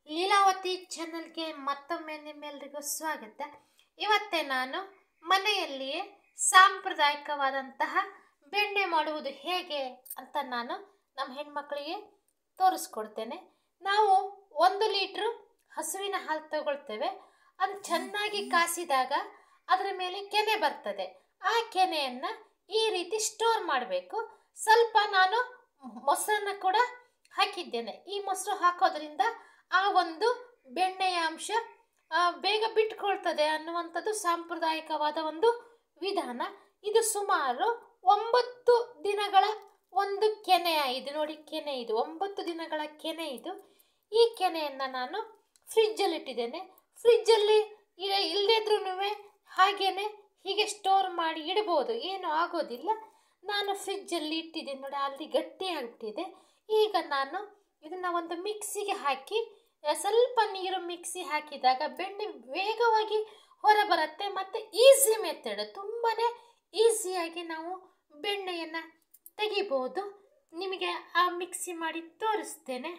ಲೀಲಾವತಿ ಚಾನಲ್ಗೆ ಮತ್ತೊಮ್ಮೆ ನಿಮ್ಮೆಲ್ಲರಿಗೂ ಸ್ವಾಗತ ಇವತ್ತೇ ನಾನು ಮನೆಯಲ್ಲಿಯೇ ಸಾಂಪ್ರದಾಯಿಕವಾದಂತಹ ಬೆಣ್ಣೆ ಮಾಡುವುದು ಹೇಗೆ ಅಂತ ನಾನು ನಮ್ಮ ಹೆಣ್ಮಕ್ಳಿಗೆ ತೋರಿಸ್ಕೊಡ್ತೇನೆ ನಾವು ಒಂದು ಲೀಟ್ರು ಹಸುವಿನ ಹಾಲು ತಗೊಳ್ತೇವೆ ಅದು ಚೆನ್ನಾಗಿ ಕಾಸಿದಾಗ ಅದರ ಮೇಲೆ ಕೆನೆ ಬರ್ತದೆ ಆ ಕೆನೆಯನ್ನು ಈ ರೀತಿ ಸ್ಟೋರ್ ಮಾಡಬೇಕು ಸ್ವಲ್ಪ ನಾನು ಮೊಸರನ್ನ ಕೂಡ ಹಾಕಿದ್ದೇನೆ ಈ ಮೊಸರು ಹಾಕೋದ್ರಿಂದ ಆ ಒಂದು ಬೆಣ್ಣೆಯ ಅಂಶ ಆ, ಬೇಗ ಬಿಟ್ಕೊಳ್ತದೆ ಅನ್ನುವಂಥದ್ದು ಸಾಂಪ್ರದಾಯಿಕವಾದ ಒಂದು ವಿಧಾನ ಇದು ಸುಮಾರು ಒಂಬತ್ತು ದಿನಗಳ ಒಂದು ಕೆನೆ ಇದು ನೋಡಿ ಕೆನೆ ಇದು ಒಂಬತ್ತು ದಿನಗಳ ಕೆನೆ ಇದು ಈ ಕೆನೆಯನ್ನು ನಾನು ಫ್ರಿಜ್ಜಲ್ಲಿ ಇಟ್ಟಿದ್ದೇನೆ ಫ್ರಿಜ್ಜಲ್ಲಿ ಇಲ್ಲದಿದ್ರೂ ಹಾಗೇನೆ ಹೀಗೆ ಸ್ಟೋರ್ ಮಾಡಿ ಇಡ್ಬೋದು ಏನು ಆಗೋದಿಲ್ಲ ನಾನು ಫ್ರಿಜ್ಜಲ್ಲಿ ಇಟ್ಟಿದ್ದೇನೆ ನೋಡಿ ಅಲ್ಲಿ ಗಟ್ಟಿ ಆಗಿಬಿಟ್ಟಿದೆ ಈಗ ನಾನು ಇದನ್ನು ಒಂದು ಮಿಕ್ಸಿಗೆ ಹಾಕಿ ಆ, ಸ್ವಲ್ಪ ನೀರು ಮಿಕ್ಸಿ ಹಾಕಿದಾಗ ಬೆಣ್ಣೆ ವೇಗವಾಗಿ ಹೊರ ಬರುತ್ತೆ ಮತ್ತು ಈಸಿ ಮೆಥಡ್ ತುಂಬಾ ಈಸಿಯಾಗಿ ನಾವು ಬೆಣ್ಣೆಯನ್ನು ತೆಗಿಬೋದು ನಿಮಗೆ ಆ ಮಿಕ್ಸಿ ಮಾಡಿ ತೋರಿಸ್ತೇನೆ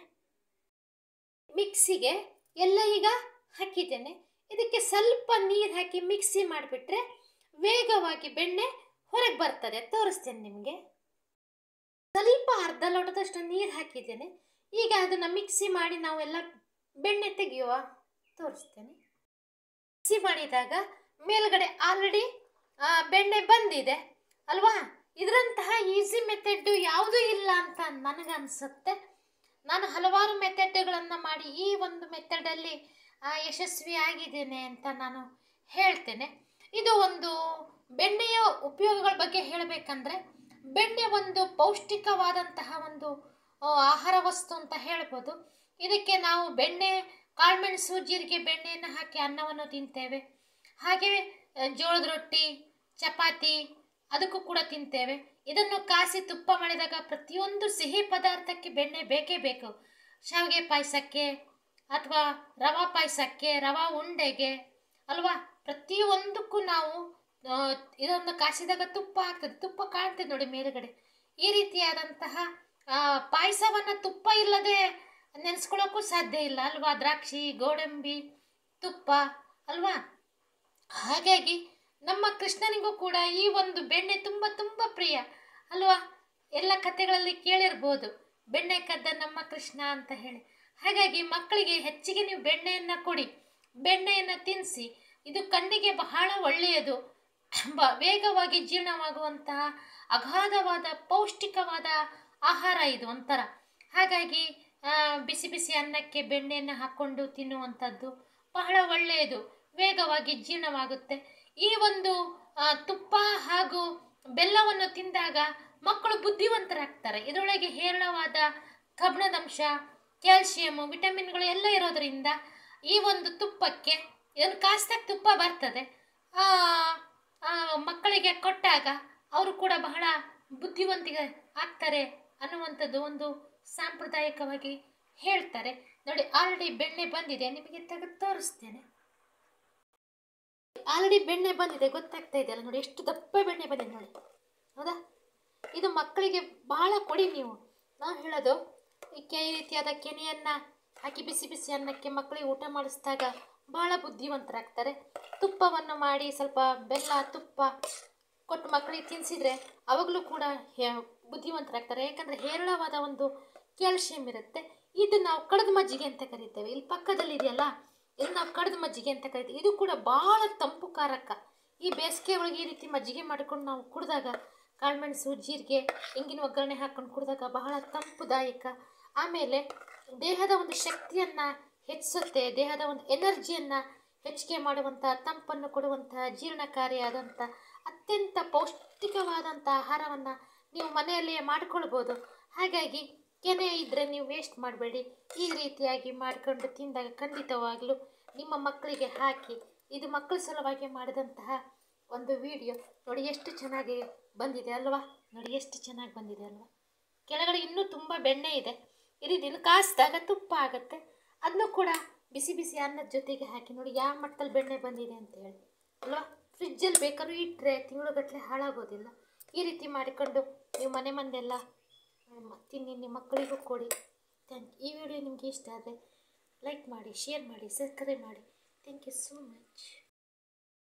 ಮಿಕ್ಸಿಗೆ ಎಲ್ಲ ಈಗ ಹಾಕಿದ್ದೇನೆ ಇದಕ್ಕೆ ಸ್ವಲ್ಪ ನೀರು ಹಾಕಿ ಮಿಕ್ಸಿ ಮಾಡಿಬಿಟ್ರೆ ವೇಗವಾಗಿ ಬೆಣ್ಣೆ ಹೊರಗೆ ಬರ್ತದೆ ತೋರಿಸ್ತೇನೆ ನಿಮಗೆ ಸ್ವಲ್ಪ ಅರ್ಧ ಲೋಟದಷ್ಟು ನೀರು ಹಾಕಿದ್ದೇನೆ ಈಗ ಅದನ್ನು ಮಿಕ್ಸಿ ಮಾಡಿ ನಾವೆಲ್ಲ ಬೆಣ್ಣೆ ತೆಗೆಯುವ ತೋರಿಸ್ತೇನೆ ಮಿಕ್ಸಿ ಮಾಡಿದಾಗ ಮೇಲ್ಗಡೆ ಆಲ್ರೆಡಿ ಬೆಣ್ಣೆ ಬಂದಿದೆ ಅಲ್ವಾ ಇದರಂತಹ ಈಸಿ ಮೆಥಡ್ ಯಾವುದೂ ಇಲ್ಲ ಅಂತ ನನಗನ್ಸುತ್ತೆ ನಾನು ಹಲವಾರು ಮೆಥಡ್ಗಳನ್ನು ಮಾಡಿ ಈ ಒಂದು ಮೆಥಡಲ್ಲಿ ಯಶಸ್ವಿ ಆಗಿದ್ದೇನೆ ಅಂತ ನಾನು ಹೇಳ್ತೇನೆ ಇದು ಒಂದು ಬೆಣ್ಣೆಯ ಉಪಯೋಗಗಳ ಬಗ್ಗೆ ಹೇಳಬೇಕಂದ್ರೆ ಬೆಣ್ಣೆ ಒಂದು ಪೌಷ್ಟಿಕವಾದಂತಹ ಒಂದು ಆ, ಆಹಾರ ವಸ್ತು ಅಂತ ಹೇಳ್ಬೋದು ಇದಕ್ಕೆ ನಾವು ಬೆಣ್ಣೆ ಕಾಳುಮೆಣಸು ಜೀರಿಗೆ ಬೆಣ್ಣೆಯನ್ನು ಹಾಕಿ ಅನ್ನವನ್ನು ತಿಂತೇವೆ ಹಾಗೆ ಆ, ಜೋಳದ ರೊಟ್ಟಿ ಚಪಾತಿ ಅದಕ್ಕೂ ಕೂಡ ತಿಂತೇವೆ ಇದನ್ನು ಕಾಸಿ ತುಪ್ಪ ಮಾಡಿದಾಗ ಪ್ರತಿಯೊಂದು ಸಿಹಿ ಪದಾರ್ಥಕ್ಕೆ ಬೆಣ್ಣೆ ಬೇಕೇ ಬೇಕು ಶಾವಿಗೆ ಪಾಯಸಕ್ಕೆ ಅಥವಾ ರವಾ ಪಾಯಸಕ್ಕೆ ರವಾ ಉಂಡೆಗೆ ಅಲ್ವಾ ಪ್ರತಿಯೊಂದಕ್ಕೂ ನಾವು ಆ, ಇದನ್ನು ಕಾಸಿದಾಗ ತುಪ್ಪ ಆಗ್ತದೆ ತುಪ್ಪ ಕಾಣ್ತದೆ ನೋಡಿ ಮೇಲುಗಡೆ ಈ ರೀತಿಯಾದಂತಹ ಪಾಯಸವನ್ನು ತುಪ್ಪ ಇಲ್ಲದೆ ನೆನೆಸ್ಕೊಳ್ಳೋಕ್ಕೂ ಸಾಧ್ಯ ಇಲ್ಲ ಅಲ್ವಾ ದ್ರಾಕ್ಷಿ ಗೋಡಂಬಿ ತುಪ್ಪ ಅಲ್ವಾ ಹಾಗಾಗಿ ನಮ್ಮ ಕೃಷ್ಣನಿಗೂ ಕೂಡ ಈ ಒಂದು ಬೆಣ್ಣೆ ತುಂಬ ತುಂಬ ಪ್ರಿಯ ಅಲ್ವಾ ಎಲ್ಲ ಕಥೆಗಳಲ್ಲಿ ಕೇಳಿರ್ಬೋದು ಬೆಣ್ಣೆ ಕದ್ದ ನಮ್ಮ ಕೃಷ್ಣ ಅಂತ ಹೇಳಿ ಹಾಗಾಗಿ ಮಕ್ಕಳಿಗೆ ಹೆಚ್ಚಿಗೆ ನೀವು ಬೆಣ್ಣೆಯನ್ನು ಕೊಡಿ ಬೆಣ್ಣೆಯನ್ನು ತಿನ್ನಿಸಿ ಇದು ಕಣ್ಣಿಗೆ ಬಹಳ ಒಳ್ಳೆಯದು ಬ- ವೇಗವಾಗಿ ಜೀರ್ಣವಾಗುವಂತಹ ಅಗಾಧವಾದ ಪೌಷ್ಟಿಕವಾದ ಆಹಾರ ಇದು ಒಂಥರ ಹಾಗಾಗಿ ಆ, ಬಿಸಿ ಬಿಸಿ ಅನ್ನಕ್ಕೆ ಬೆಣ್ಣೆಯನ್ನು ಹಾಕ್ಕೊಂಡು ತಿನ್ನುವಂಥದ್ದು ಬಹಳ ಒಳ್ಳೆಯದು ವೇಗವಾಗಿ ಜೀರ್ಣವಾಗುತ್ತೆ ಈ ಒಂದು ಆ, ತುಪ್ಪ ಹಾಗೂ ಬೆಲ್ಲವನ್ನು ತಿಂದಾಗ ಮಕ್ಕಳು ಬುದ್ಧಿವಂತರಾಗ್ತಾರೆ ಇದರೊಳಗೆ ಹೇರಳವಾದ ಕಬ್ಣದಂಶ ಕ್ಯಾಲ್ಸಿಯಂ ವಿಟಮಿನ್ಗಳು ಎಲ್ಲ ಇರೋದರಿಂದ ಈ ಒಂದು ತುಪ್ಪಕ್ಕೆ ಇದನ್ನು ಕಾಸ್ದಾಗ ತುಪ್ಪ ಬರ್ತದೆ ಆ, ಆ, ಮಕ್ಕಳಿಗೆ ಕೊಟ್ಟಾಗ ಅವರು ಕೂಡ ಬಹಳ ಬುದ್ಧಿವಂತಿಗೆ ಆಗ್ತಾರೆ ಅನ್ನುವಂಥದ್ದು ಒಂದು ಸಾಂಪ್ರದಾಯಿಕವಾಗಿ ಹೇಳ್ತಾರೆ ನೋಡಿ ಆಲ್ರೆಡಿ ಬೆಣ್ಣೆ ಬಂದಿದೆ ನಿಮಗೆ ತೆಗೆದು ತೋರಿಸ್ತೇನೆ ಆಲ್ರೆಡಿ ಬೆಣ್ಣೆ ಬಂದಿದೆ ಗೊತ್ತಾಗ್ತಾ ಇದೆಯಲ್ಲ ನೋಡಿ ಎಷ್ಟು ದಪ್ಪ ಬೆಣ್ಣೆ ಬಂದಿದೆ ನೋಡಿ ಹೌದಾ ಇದು ಮಕ್ಕಳಿಗೆ ಬಹಳ ಕೊಡಿ ನೀವು ನಾವು ಹೇಳೋದು ಈ ಕೆ ಈ ರೀತಿಯಾದ ಕೆನೆಯನ್ನು ಹಾಕಿ ಬಿಸಿ ಬಿಸಿ ಅನ್ನಕ್ಕೆ ಮಕ್ಕಳಿಗೆ ಊಟ ಮಾಡಿಸಿದಾಗ ಬಹಳ ಬುದ್ಧಿವಂತರಾಗ್ತಾರೆ ತುಪ್ಪವನ್ನು ಮಾಡಿ ಸ್ವಲ್ಪ ಬೆಲ್ಲ ತುಪ್ಪ ಕೊಟ್ಟು ಮಕ್ಕಳಿಗೆ ತಿನ್ನಿಸಿದ್ರೆ ಅವಾಗಲೂ ಕೂಡ ಹೇ- ಬುದ್ಧಿವಂತರಾಗ್ತಾರೆ ಯಾಕಂದರೆ ಹೇರಳವಾದ ಒಂದು ಕ್ಯಾಲ್ಸಿಯಂ ಇರುತ್ತೆ ಇದು ನಾವು ಕಡದ ಮಜ್ಜಿಗೆ ಅಂತ ಕರಿತೇವೆ ಇಲ್ಲಿ ಪಕ್ಕದಲ್ಲಿ ಇದೆಯಲ್ಲ ಇದು ನಾವು ಕಡದ ಮಜ್ಜಿಗೆ ಅಂತ ಕರಿತೀವಿ ಇದು ಕೂಡ ಭಾಳ ತಂಪು ಕಾರಕ ಈ ಬೇಸಿಗೆ ಒಳಗೆ ಈ ರೀತಿ ಮಜ್ಜಿಗೆ ಮಾಡಿಕೊಂಡು ನಾವು ಕುಡಿದಾಗ ಕಾಳುಮೆಣಸು ಜೀರಿಗೆ ಇಂಗಿನ ಒಗ್ಗರಣೆ ಹಾಕ್ಕೊಂಡು ಕುಡಿದಾಗ ಬಹಳ ತಂಪುದಾಯಕ ಆಮೇಲೆ ದೇಹದ ಒಂದು ಶಕ್ತಿಯನ್ನು ಹೆಚ್ಚಿಸುತ್ತೆ ದೇಹದ ಒಂದು ಎನರ್ಜಿಯನ್ನು ಹೆಚ್ಚಿಗೆ ಮಾಡುವಂಥ ತಂಪನ್ನು ಕೊಡುವಂಥ ಜೀರ್ಣಕಾರಿಯಾದಂಥ ಅತ್ಯಂತ ಪೌಷ್ಟಿಕವಾದಂಥ ಆಹಾರವನ್ನು ನೀವು ಮನೆಯಲ್ಲಿಯೇ ಮಾಡಿಕೊಳ್ಬೋದು ಹಾಗಾಗಿ ಕೆನೆ ಇದ್ದರೆ ನೀವು ವೇಸ್ಟ್ ಮಾಡಬೇಡಿ ಈ ರೀತಿಯಾಗಿ ಮಾಡಿಕೊಂಡು ತಿಂದಾಗ ಖಂಡಿತವಾಗಲೂ ನಿಮ್ಮ ಮಕ್ಕಳಿಗೆ ಹಾಕಿ ಇದು ಮಕ್ಕಳ ಸಲುವಾಗಿ ಮಾಡಿದಂತಹ ಒಂದು ವಿಡಿಯೋ ನೋಡಿ ಎಷ್ಟು ಚೆನ್ನಾಗಿ ಬಂದಿದೆ ಅಲ್ವಾ ನೋಡಿ ಎಷ್ಟು ಚೆನ್ನಾಗಿ ಬಂದಿದೆ ಅಲ್ವಾ ಕೆಳಗಡೆ ಇನ್ನೂ ತುಂಬ ಬೆಣ್ಣೆ ಇದೆ ಈ ರೀತಿ ಇದು ಕಾಸಿದಾಗ ತುಪ್ಪ ಆಗುತ್ತೆ ಅದನ್ನು ಕೂಡ ಬಿಸಿ ಬಿಸಿ ಅನ್ನದ ಜೊತೆಗೆ ಹಾಕಿ ನೋಡಿ ಯಾವ ಮಟ್ಟದಲ್ಲಿ ಬೆಣ್ಣೆ ಬಂದಿದೆ ಅಂತ ಹೇಳಿ ಅಲ್ವಾ ಫ್ರಿಜ್ಜಲ್ಲಿ ಬೇಕಾದ್ರೂ ಇಟ್ಟರೆ ತಿಂಗಳುಗಟ್ಟಲೆ ಹಾಳಾಗೋದಿಲ್ಲ ಈ ರೀತಿ ಮಾಡಿಕೊಂಡು ನೀವು ಮನೆ ಮಂದೆಲ್ಲ ಹ್ಮ್, ತಿನ್ನಿ ನಿಮ್ಮ ಮಕ್ಕಳಿಗೂ ಕೊಡಿ ಥ್ಯಾಂಕ್ ಈ ವಿಡಿಯೋ ನಿಮಗೆ ಇಷ್ಟ ಆದರೆ ಲೈಕ್ ಮಾಡಿ ಶೇರ್ ಮಾಡಿ ಸಬ್ಸ್ಕ್ರೈಬ್ ಮಾಡಿ ಥ್ಯಾಂಕ್ ಯು ಸೋ ಮಚ್